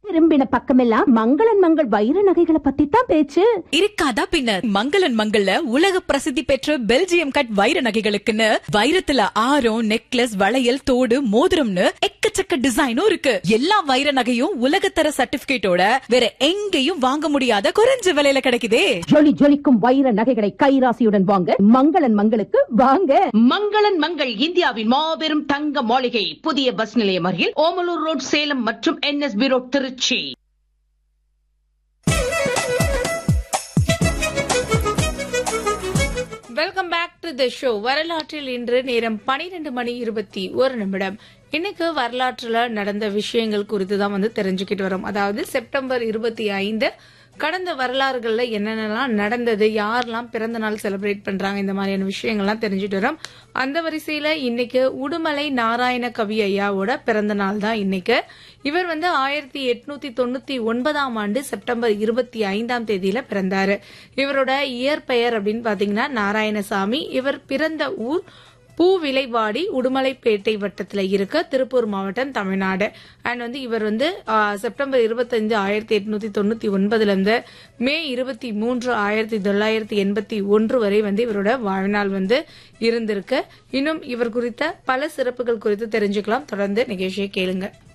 திரும்பின பக்கமெல்லாம் மங்களன் மங்கள் வைர நகைகளை பத்தி தான் பேச்சு இருக்காதா பின்னர் மங்களன் மங்கள்ல உலக பிரசித்தி பெற்ற பெல்ஜியம் கட் வைர நகைகளுக்குன்னு வைரத்துல ஆரம் நெக்லஸ் வளையல் தோடு மோதிரம்னு எக்கச்சக்க டிசைனும் இருக்கு எல்லா வைர நகையும் உலகத்தர சர்டிபிகேட்டோட வேற எங்கேயும் வாங்க முடியாத குறைஞ்ச விலையில கிடைக்குதே ஜொலி ஜொலிக்கும் வைர நகைகளை கைராசியுடன் வாங்க மங்களன் மங்களுக்கு வாங்க மங்களன் மங்கள் இந்தியாவின் மாபெரும் தங்க மாளிகை புதிய பஸ் நிலையம் அருகில் ஓமலூர் ரோட் சேலம் மற்றும் NSB road Tiruchi welcome back to the show வரலாற்றில் இன்று நேரம் பனிரெண்டு மணி இருபத்தி ஒரு நிமிடம் இன்னைக்கு வரலாற்றுல நடந்த விஷயங்கள் குறித்து தான் வந்து தெரிஞ்சுக்கிட்டு வரோம் அதாவது செப்டம்பர் இருபத்தி ஐந்து கடந்த வரலாறுகள்ல என்னென்னலாம் நடந்தது யாரெல்லாம் பிறந்த நாள் செலிப்ரேட் பண்றாங்க இந்த மாதிரியான விஷயங்கள்லாம் தெரிஞ்சுட்டு வரோம் அந்த வரிசையில இன்னைக்கு உடுமலை நாராயண கவி ஐயாவோட பிறந்த நாள் தான் இன்னைக்கு இவர் வந்து ஆயிரத்தி எட்நூத்தி தொண்ணூத்தி ஒன்பதாம் ஆண்டு செப்டம்பர் இருபத்தி ஐந்தாம் தேதியில பிறந்தாரு இவரோட இயற்பெயர் அப்படின்னு பாத்தீங்கன்னா நாராயணசாமி இவர் பிறந்த ஊர் பூவிலைவாடி உடுமலைப்பேட்டை வட்டத்துல இருக்க திருப்பூர் மாவட்டம் தமிழ்நாடு அண்ட் வந்து இவர் வந்து ஆ, செப்டம்பர் இருபத்தஞ்சு ஆயிரத்தி எட்நூத்தி தொண்ணூத்தி ஒன்பதுல இருந்து மே இருபத்தி மூன்று ஆயிரத்தி தொள்ளாயிரத்தி எண்பத்தி ஒன்று வரை வந்து இவரோட வாழ்நாள் வந்து இருந்திருக்கு இன்னும் இவர் குறித்த பல சிறப்புகள் குறித்து தெரிஞ்சுக்கலாம் தொடர்ந்து நிகழ்ச்சியை கேளுங்க